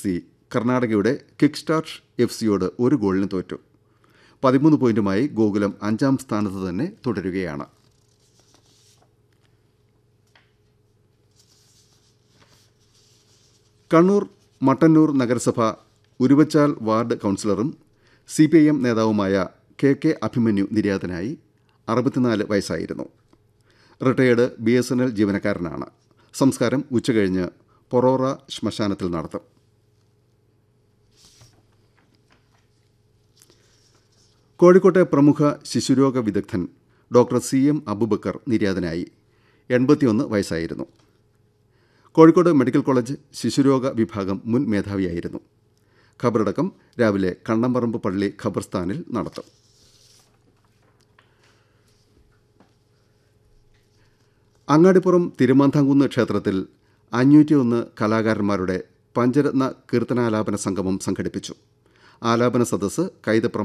C കർണാടകയുടെ kick start F സിയോട് ഒരു ഗോളിന് തോറ്റു പതിമൂന്ന് പോയിന്റുമായി ഗോകുലം അഞ്ചാം സ്ഥാനത്ത് തന്നെ തുടരുകയാണ് കണ്ണൂർ മട്ടന്നൂർ നഗരസഭ ഉരുവച്ചാൽ വാർഡ് കൌൺസിലറും സി പി ഐ എം നേതാവുമായ കെ കെ അഭിമന്യു നിര്യാതനായി അറുപത്തിനാല് വയസ്സായിരുന്നു retired B S N L ജീവനക്കാരനാണ് സംസ്കാരം ഉച്ചകഴിഞ്ഞ് പൊറോറ ശ്മശാനത്തിൽ നടത്തും കോഴിക്കോട്ടെ പ്രമുഖ ശിശുരോഗ വിദഗ്ധൻ ഡോക്ടർ സി എം അബുബക്കർ നിര്യാതനായി എൺപത്തിയൊന്ന് വയസ്സായിരുന്നു കോഴിക്കോട് മെഡിക്കൽ കോളേജ് ശിശുരോഗ വിഭാഗം മുൻ മേധാവിയായിരുന്നു ഖബറടക്കം രാവിലെ കണ്ണമ്പറമ്പ് പള്ളി ഖബർസ്ഥാനിൽ നടത്തും അങ്ങാടിപ്പുറം തിരുമാന്താംകുന്ന് ക്ഷേത്രത്തിൽ അഞ്ഞൂറ്റിയൊന്ന് കലാകാരന്മാരുടെ പഞ്ചരത്ന കീർത്തനാലാപന സംഗമം സംഘടിപ്പിച്ചു ആലാപന സദസ്സ് കൈതപ്രം